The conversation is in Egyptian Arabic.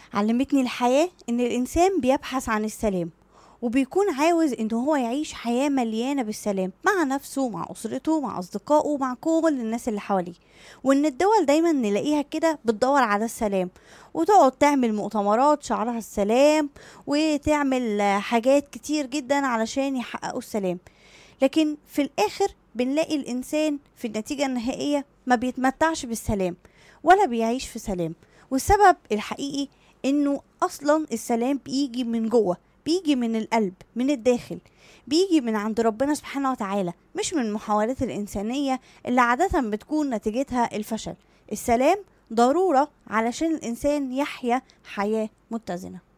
علمتني الحياة إن الإنسان بيبحث عن السلام وبيكون عاوز إن هو يعيش حياة مليانة بالسلام مع نفسه مع أسرته مع أصدقائه مع كل الناس اللي حواليه وإن الدول دايما نلاقيها كده بتدور على السلام وتقعد تعمل مؤتمرات شعارها السلام وتعمل آه، حاجات كتير جدا علشان يحققوا السلام لكن في الآخر بنلاقي الإنسان في النتيجة النهائية ما بيتمتعش بالسلام ولا بيعيش في سلام والسبب الحقيقي انه اصلا السلام بيجي من جوه بيجي من القلب من الداخل بيجي من عند ربنا سبحانه وتعالى مش من المحاولات الإنسانية اللي عادة بتكون نتيجتها الفشل السلام ضرورة علشان الإنسان يحيا حياة متزنة